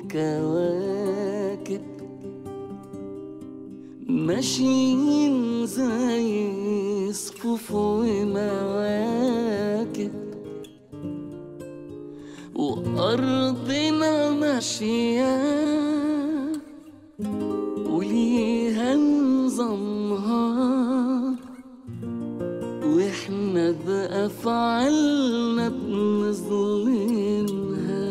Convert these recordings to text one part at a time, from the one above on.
الكواكب ماشيين زي صفوف ومواكب وأرضنا ماشية وليها نظامها واحنا بأفعالنا بنظلمها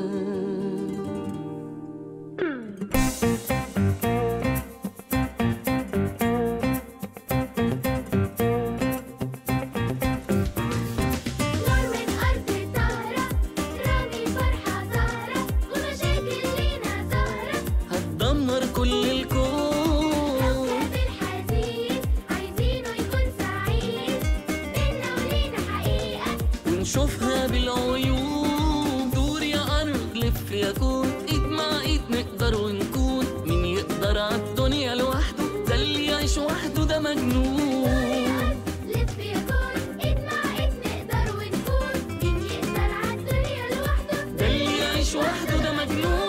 نار من أرض طهرة رامي فرحة زهرة ومشاكل لينا زهرة هتدمر كل الكون كوكب الحديد عايزينه يكون سعيد بينا ولينا حقيقة ونشوفها بالعيون دور يا أرض لف يا كون إيد مع إيد نقدر ونكون مين يقدر عالدنيا لوحده ده اللي يعيش وحده ده مجنون لف يا كون ايد مع ايد نقدر ونكون مين يقدر عالدنيا لوحده ده اللي يعيش وحده ده مجنون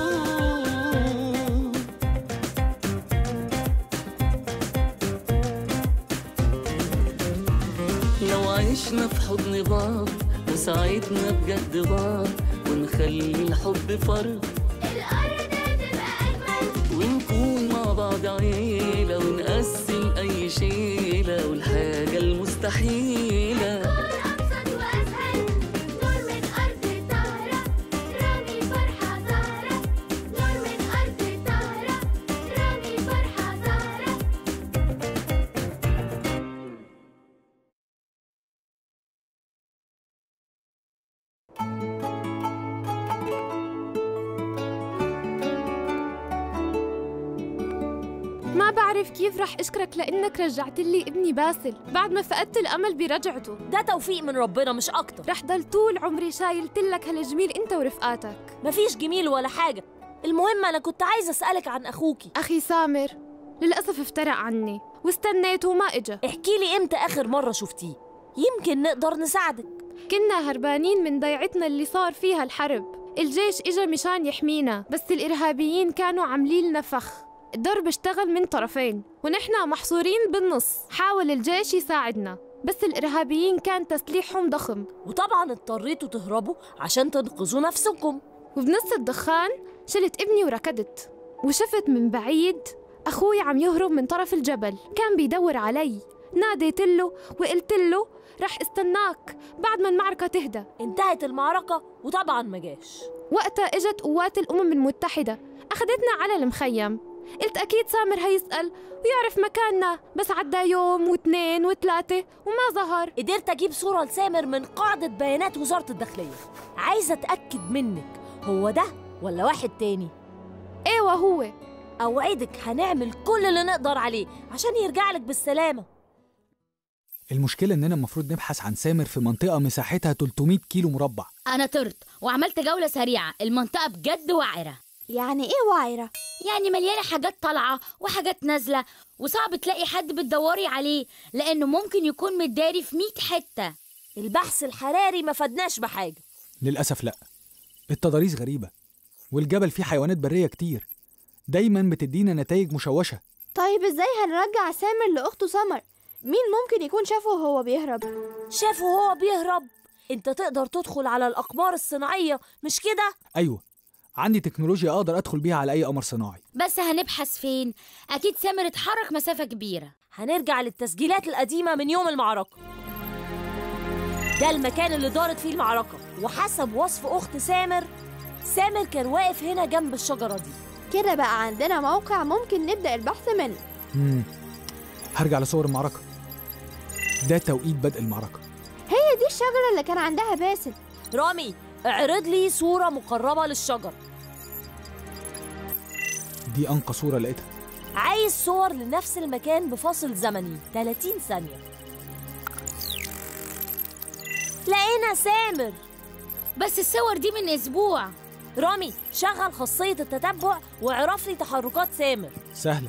لو عشنا في حضن بعض وساعدنا بجد بعض ونخلي الحب فرض الأرض هتبقى أجمل ونكون مع بعض عيلة ونقسم أي شيلة والحاجة المستحيلة أبسط وأسهل نور من أرض طهرة رامي فرحة زهرة نور من أرض طهرة رامي فرحة زهرة ما بعرف كيف رح أشكرك لأنك رجعت لي ابني باسل بعد ما فقدت الأمل برجعته ده توفيق من ربنا مش اكتر رح ضل طول عمري شايلت لك هالجميل أنت ورفقاتك مفيش جميل ولا حاجه المهم انا كنت عايزه اسالك عن اخوكي أخي سامر للأسف افترق عني واستنيته وما إجا احكي لي امتى اخر مره شفتيه يمكن نقدر نساعدك كنا هربانين من ضيعتنا اللي صار فيها الحرب الجيش إجا مشان يحمينا بس الإرهابيين كانوا عاملين لنا فخ الضرب اشتغل من طرفين ونحن محصورين بالنص حاول الجيش يساعدنا بس الإرهابيين كان تسليحهم ضخم وطبعا اضطريتوا تهربوا عشان تنقذوا نفسكم وبنص الدخان شلت ابني وركضت وشفت من بعيد أخوي عم يهرب من طرف الجبل كان بيدور علي ناديت له وقلت له رح استناك بعد ما المعركة تهدى انتهت المعركه وطبعا ما جاش وقتها اجت قوات الأمم المتحدة أخذتنا على المخيم قلت أكيد سامر هيسأل ويعرف مكاننا بس عدى يوم واثنين وثلاثة وما ظهر قدرت اجيب صوره لسامر من قاعده بيانات وزاره الداخليه عايزه اتاكد منك هو ده ولا واحد تاني ايوه هو اوعدك هنعمل كل اللي نقدر عليه عشان يرجع لك بالسلامه المشكلة إننا المفروض نبحث عن سامر في منطقة مساحتها 300 كيلو مربع أنا طرت وعملت جولة سريعة المنطقة بجد وعرة يعني ايه وعرة؟ يعني مليانة حاجات طالعة وحاجات نازلة وصعب تلاقي حد بتدوري عليه لأنه ممكن يكون متداري في 100 حتة البحث الحراري ما فادناش بحاجه للأسف لأ التضاريس غريبة والجبل فيه حيوانات برية كتير دايما بتدينا نتائج مشوشة طيب ازاي هنرجع سامر لأخته سمر؟ مين ممكن يكون شافه وهو بيهرب؟ شافه وهو بيهرب انت تقدر تدخل على الاقمار الصناعيه مش كده أيوة عندي تكنولوجيا أقدر أدخل بيها على أي قمر صناعي بس هنبحث فين؟ أكيد سامر اتحرك مسافة كبيرة هنرجع للتسجيلات القديمه من يوم المعركه ده المكان اللي دارت فيه المعركه وحسب وصف اخت سامر سامر كان واقف هنا جنب الشجره دي كده بقى عندنا موقع ممكن نبدأ البحث منه مم. هرجع لصور المعركة ده توقيت بدء المعركة هي دي الشجرة اللي كان عندها باسل رامي اعرض لي صوره مقربه للشجر دي أنقى صورة لقيتها عايز صور لنفس المكان بفاصل زمني 30 ثانيه لقينا سامر بس الصور دي من أسبوع رامي شغل خاصيه التتبع واعرف لي تحركات سامر سهلة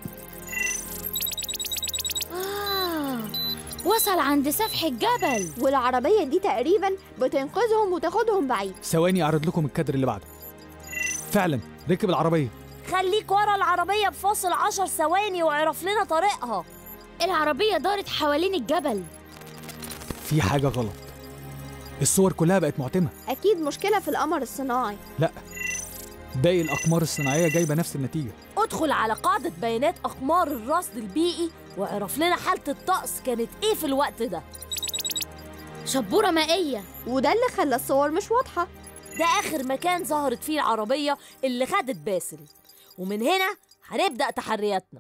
آه وصل عند سفح الجبل والعربية دي تقريبا بتنقذهم وتاخدهم بعيد ثواني أعرض لكم الكادر اللي بعده فعلا ركب العربية خليك ورا العربية بفاصل عشر ثواني واعرف لنا طريقها العربية دارت حوالين الجبل في حاجة غلط الصور كلها بقت معتمة أكيد مشكلة في القمر الصناعي لا باقي الأقمار الصناعية جايبة نفس النتيجة ادخل على قاعدة بيانات أقمار الرصد البيئي واعرف لنا حالة الطقس كانت إيه في الوقت ده شبورة مائية وده اللي خلى الصور مش واضحة ده آخر مكان ظهرت فيه العربية اللي خدت باسل ومن هنا هنبدأ تحرياتنا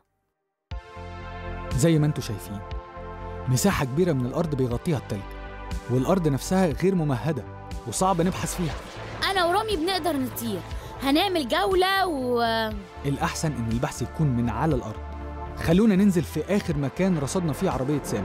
زي ما انتوا شايفين مساحة كبيرة من الأرض بيغطيها التلج والأرض نفسها غير ممهدة وصعب نبحث فيها أنا ورامي بنقدر نطير هنعمل جولة و الأحسن إن البحث يكون من على الأرض خلونا ننزل في آخر مكان رصدنا فيه عربية سامي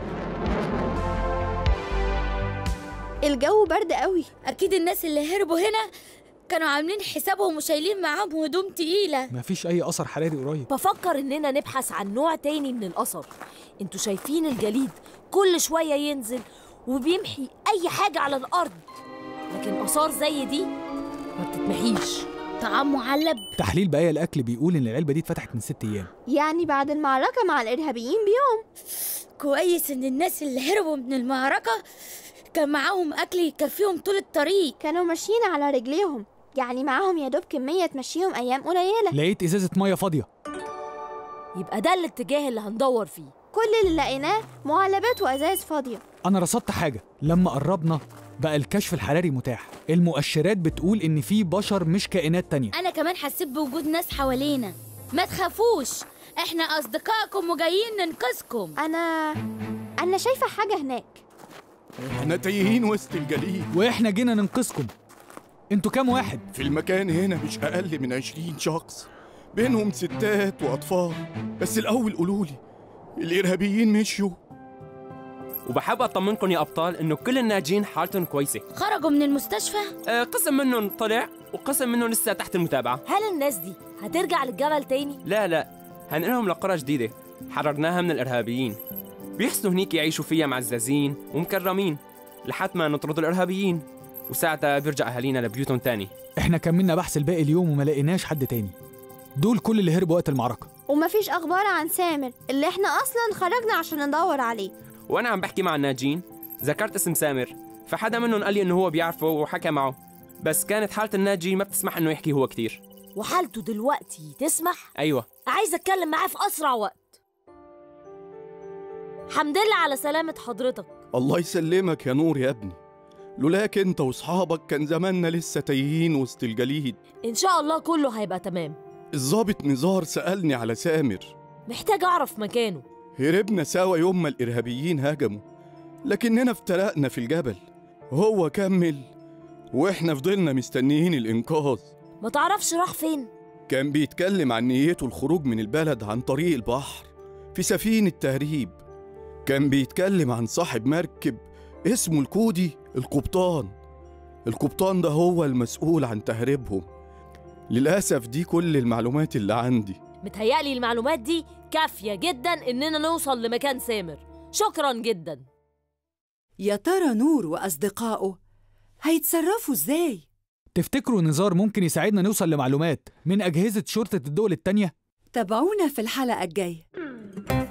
الجو برد قوي أكيد الناس اللي هربوا هنا كانوا عاملين حسابهم وشايلين معاهم هدوم تقيلة مفيش أي أثر حراري قريب بفكر إننا نبحث عن نوع تاني من الأثر انتوا شايفين الجليد كل شوية ينزل وبيمحي أي حاجة على الأرض لكن آثار زي دي ما بتتمحيش طعام معلب تحليل بقايا الأكل بيقول إن العلبة دي اتفتحت من ست أيام يعني بعد المعركة مع الإرهابيين بيوم كويس إن الناس اللي هربوا من المعركة كان معاهم أكل يكفيهم طول الطريق كانوا ماشيين على رجليهم يعني معاهم يا دوب كمية تمشيهم أيام قليلة لقيت إزازة مية فاضية يبقى ده الاتجاه اللي هندور فيه كل اللي لقيناه معلبات وأزاز فاضية أنا رصدت حاجة لما قربنا بقى الكشف الحراري متاح المؤشرات بتقول إن في بشر مش كائنات تانية أنا كمان حسيت بوجود ناس حوالينا ما تخافوش إحنا أصدقائكم وجايين ننقذكم أنا أنا شايفة حاجة هناك احنا تايهين وسط الجليد وإحنا جينا ننقذكم انتوا كام واحد؟ في المكان هنا مش أقل من عشرين شخص بينهم ستات وأطفال بس الأول قولولي الإرهابيين مشيوا وبحب اطمنكم يا ابطال انه كل الناجين حالتهم كويسه خرجوا من المستشفى آه، قسم منهم طلع وقسم منهم لسه تحت المتابعه هل الناس دي هترجع للجبل تاني؟ لا لا هنقلهم لقرى جديده حررناها من الارهابيين بيحسنوا هنيك يعيشوا فيها معززين ومكرمين لحد ما نطرد الارهابيين وساعتها بيرجع اهالينا لبيوتهم تاني إحنا كملنا بحث الباقي اليوم وما لقيناش حد تاني دول كل اللي هربوا وقت المعركة ومفيش أخبار عن سامر اللي إحنا أصلا خرجنا عشان ندور عليه وانا عم بحكي مع الناجين ذكرت اسم سامر فحدا منهم قال لي انه هو بيعرفه وحكى معه بس كانت حالة الناجي ما بتسمح انه يحكي هو كتير وحالته دلوقتي تسمح؟ ايوه عايز اتكلم معاه في اسرع وقت حمد لله على سلامة حضرتك الله يسلمك يا نور يا ابني لولاك انت واصحابك كان زماننا لسه تايهين وسط الجليد ان شاء الله كله هيبقى تمام الضابط نزار سألني على سامر محتاج اعرف مكانه هربنا سوا يوم ما الإرهابيين هجموا لكننا افترقنا في الجبل هو كمل واحنا فضلنا مستنيين الإنقاذ ما تعرفش راح فين كان بيتكلم عن نيته الخروج من البلد عن طريق البحر في سفينة تهريب كان بيتكلم عن صاحب مركب اسمه الكودي القبطان القبطان ده هو المسؤول عن تهريبهم للأسف دي كل المعلومات اللي عندي متهيألي المعلومات دي كافية جدا إننا نوصل لمكان سامر شكرا جدا يا ترى نور وأصدقائه هيتصرفوا إزاي؟ تفتكروا نزار ممكن يساعدنا نوصل لمعلومات من أجهزة شرطة الدول التانية؟ تابعونا في الحلقة الجاية